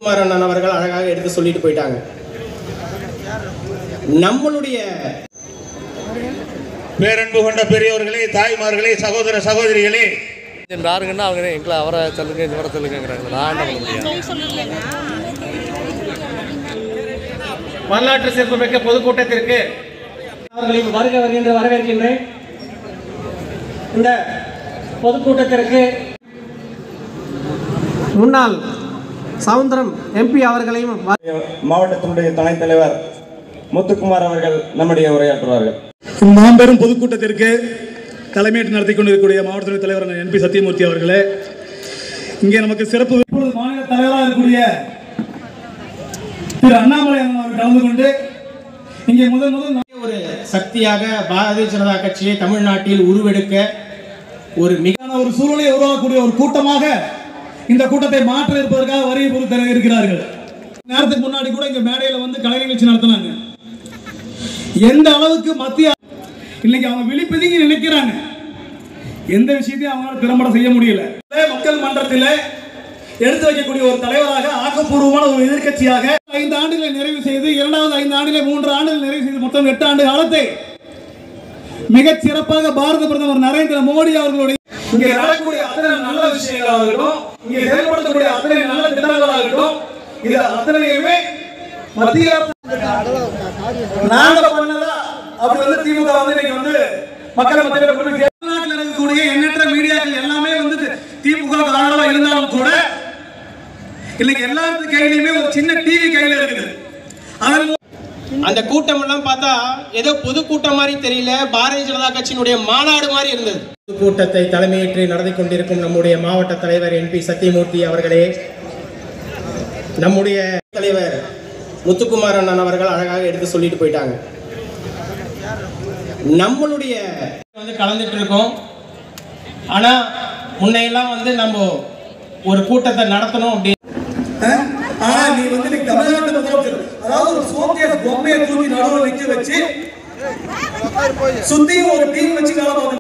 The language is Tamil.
குமாரண்ணன் அவர்கள் அழகாக எடுத்து சொல்லிட்டு போயிட்டாங்க நம்மளுடைய பேரன்பு கொண்ட பெரியவர்களே தாய்மார்களே சகோதர சகோதரிகளே யாருங்கன்னா அவங்க எங்களை அவரை சொல்லுங்க இவரை சொல்லுங்கிறாங்க நான் என்ன பண்ண முடியும் வரலாற்று சிறப்புமிக்க பொதுக்கூட்டத்திற்கு அவர்களையும் வருக வருகின்ற வரவேற்கின்றேன் இந்த பொதுக்கூட்டத்திற்கு முன்னாள் சவுந்தரம் எம்பி அவர்களையும் வ- மாவட்டத்தினுடைய துணைத் தலைவர் முத்துக்குமார் அவர்கள் நம்முடைய உரையாற்றுவார்கள் மாபெரும் பொதுக்கூட்டத்திற்கு தலைமையேற்று நடத்தி கொண்டிருக்கக்கூடிய மாவட்ட துணைத் தலைவர் என்பி சத்தியமூர்த்தி அவர்களே இங்கே நமக்கு சிறப்பு இப்பொழுது மாநில தலைவராக இருக்கக்கூடிய திரு அண்ணாமலை அண்ணன் அவர்கள் கலந்து கொண்டு இங்கே முதல் முதல் ஒரு சக்தியாக பாரதிய ஜனதா கட்சியை தமிழ்நாட்டில் உருவெடுக்க ஒரு மிக நான் ஒரு சூழ்நிலையை உருவாக்கக்கூடிய ஒரு கூட்டமாக இந்த கூட்டத்தை மாற்ற இருப்பதற்காக வருகை பொறுத்த இருக்கிறார்கள் நேரத்துக்கு முன்னாடி கூட இங்க மேடையில வந்து கலை நிகழ்ச்சி நடத்தினாங்க எந்த அளவுக்கு மத்திய இன்னைக்கு அவங்க விழிப்பதுங்கி நினைக்கிறாங்க எந்த விஷயத்தையும் அவங்களால திறம்பட செய்ய முடியல மக்கள் மன்றத்தில் எடுத்து வைக்கக்கூடிய ஒரு தலைவராக ஆக்கப்பூர்வமான ஒரு எதிர்க்கட்சியாக ஐந்து ஆண்டுகளை நிறைவு செய்து இரண்டாவது ஐந்து ஆண்டுகளை மூன்று ஆண்டுகள் நிறைவு செய்து மொத்தம் எட்டு ஆண்டு காலத்தை மிகச் சிறப்பாக பாரத பிரதமர் நரேந்திர மோடி அவர்களுடைய இங்கே நடக்கக்கூடிய அத்தனை நல்ல விஷயங்களாகட்டும் இங்கே செயல்படுத்தக்கூடிய அத்தனை நல்ல திட்டங்களாகட்டும் இது அத்தனையுமே மத்திய அரசு நாங்க பண்ணதா அப்படி வந்து திமுக வந்து இன்னைக்கு வந்து மக்களை மத்தியில கொண்டு போய் சேர்த்து- தமிழ்நாட்டில் இருக்கக்கூடிய எண்ணற்ற மீடியாக்கள் எல்லாமே வந்து திமுக ஆதரவா இருந்தாலும் கூட இன்னைக்கு எல்லாத்து கையிலயுமே ஒரு சின்ன டிவி கையில இருக்குது அதன் அந்த கூட்டம் எல்லாம் பார்த்தா ஏதோ பொதுக்கூட்டம் மாதிரி தெரியல பாரதிய ஜனதா கட்சியினுடைய மாநாடு மாதிரி இருந்தது கூட்டத்தை தலைமையேற்று நடத்தி கொண்டிருக்கும் நம்முடைய மாவட்ட தலைவர் என்பி சத்தியமூர்த்தி அவர்களே நம்முடைய தலைவர் முத்துக்குமார் அண்ணன் அவர்கள் அழகாக எடுத்து சொல்லிட்டு போயிட்டாங்க நம்மளுடைய வந்து கலந்துட்டு இருக்கோம் ஆனா முன்னையெல்லாம் வந்து நம்ம ஒரு கூட்டத்தை நடத்தணும் அப்படின்னு ஆனா நீ வந்து இன்னைக்கு தமிழ்நாட்டு முதலமைச்சர் அதாவது ஒரு சோகேஸ் பொம்மையை தூக்கி நடுவில் நிக்க வச்சு சுத்தியும் ஒரு டீம் வச்சு வேலை பார்த்து